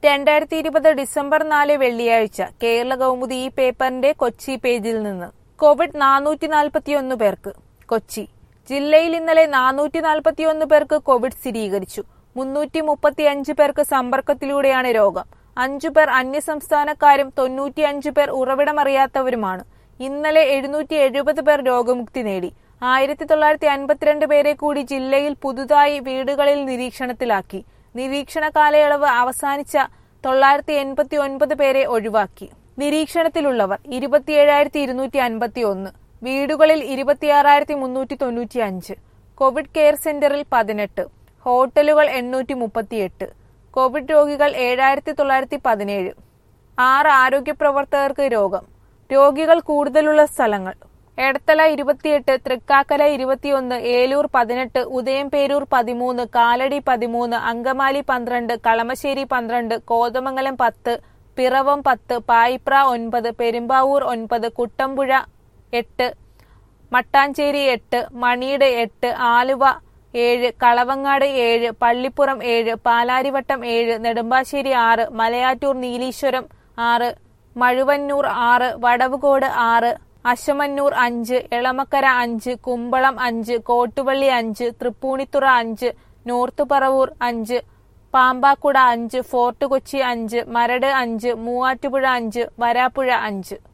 രണ്ടായിരത്തി ഇരുപത് ഡിസംബർ നാല് വെള്ളിയാഴ്ച കേരള കൗമുദി ഈ പേപ്പറിന്റെ കൊച്ചി പേജിൽ നിന്ന് കോവിഡ് നാനൂറ്റി നാൽപ്പത്തിയൊന്ന് പേർക്ക് കൊച്ചി ജില്ലയിൽ ഇന്നലെ നാനൂറ്റി നാൽപ്പത്തിയൊന്ന് പേർക്ക് കോവിഡ് സ്ഥിരീകരിച്ചു മുന്നൂറ്റി മുപ്പത്തിയഞ്ച് പേർക്ക് സമ്പർക്കത്തിലൂടെയാണ് രോഗം അഞ്ചു പേർ അന്യസംസ്ഥാനക്കാരും തൊണ്ണൂറ്റിയഞ്ച് പേർ ഉറവിടമറിയാത്തവരുമാണ് ഇന്നലെ എഴുന്നൂറ്റി എഴുപത് പേർ രോഗമുക്തി നേടി ആയിരത്തി തൊള്ളായിരത്തി അൻപത്തിരണ്ട് പേരെ കൂടി ജില്ലയിൽ പുതുതായി വീടുകളിൽ നിരീക്ഷണത്തിലാക്കി നിരീക്ഷണ കാലയളവ് അവസാനിച്ച തൊള്ളായിരത്തി എൺപത്തി ഒൻപത് പേരെ ഒഴിവാക്കി നിരീക്ഷണത്തിലുള്ളവർ ഇരുപത്തിയേഴായിരത്തി ഇരുന്നൂറ്റി അൻപത്തി ഒന്ന് വീടുകളിൽ ഇരുപത്തിയാറായിരത്തി മുന്നൂറ്റി തൊണ്ണൂറ്റി അഞ്ച് കോവിഡ് കെയർ സെന്ററിൽ പതിനെട്ട് ഹോട്ടലുകൾ എണ്ണൂറ്റി മുപ്പത്തിയെട്ട് കോവിഡ് രോഗികൾ ഏഴായിരത്തി തൊള്ളായിരത്തി പതിനേഴ് ആറ് ആരോഗ്യ പ്രവർത്തകർക്ക് രോഗം രോഗികൾ കൂടുതലുള്ള സ്ഥലങ്ങൾ എടത്തല ഇരുപത്തിയെട്ട് തൃക്കാക്കര ഇരുപത്തിയൊന്ന് ഏലൂർ പതിനെട്ട് ഉദയംപേരൂർ പതിമൂന്ന് കാലടി പതിമൂന്ന് അങ്കമാലി പന്ത്രണ്ട് കളമശ്ശേരി പന്ത്രണ്ട് കോതമംഗലം പത്ത് പിറവം പത്ത് പായിപ്ര ഒൻപത് പെരുമ്പാവൂർ ഒൻപത് കുട്ടമ്പുഴ എട്ട് മട്ടാഞ്ചേരി എട്ട് മണിയുടെ എട്ട് ആലുവ ഏഴ് കളവങ്ങാട് ഏഴ് പള്ളിപ്പുറം ഏഴ് പാലാരിവട്ടം ഏഴ് നെടുമ്പാശ്ശേരി ആറ് മലയാറ്റൂർ നീലീശ്വരം ആറ് മഴുവന്നൂർ ആറ് വടവുകോട് ആറ് അശമന്നൂർ അഞ്ച് എളമക്കര അഞ്ച് കുമ്പളം അഞ്ച് കോട്ടുപള്ളി അഞ്ച് തൃപ്പൂണിത്തുറ അഞ്ച് നോർത്ത് പറവൂർ അഞ്ച് പാമ്പാക്കുട അഞ്ച് ഫോർട്ട് കൊച്ചി അഞ്ച് മരട് അഞ്ച് മൂവാറ്റുപുഴ അഞ്ച് വരാപ്പുഴ അഞ്ച്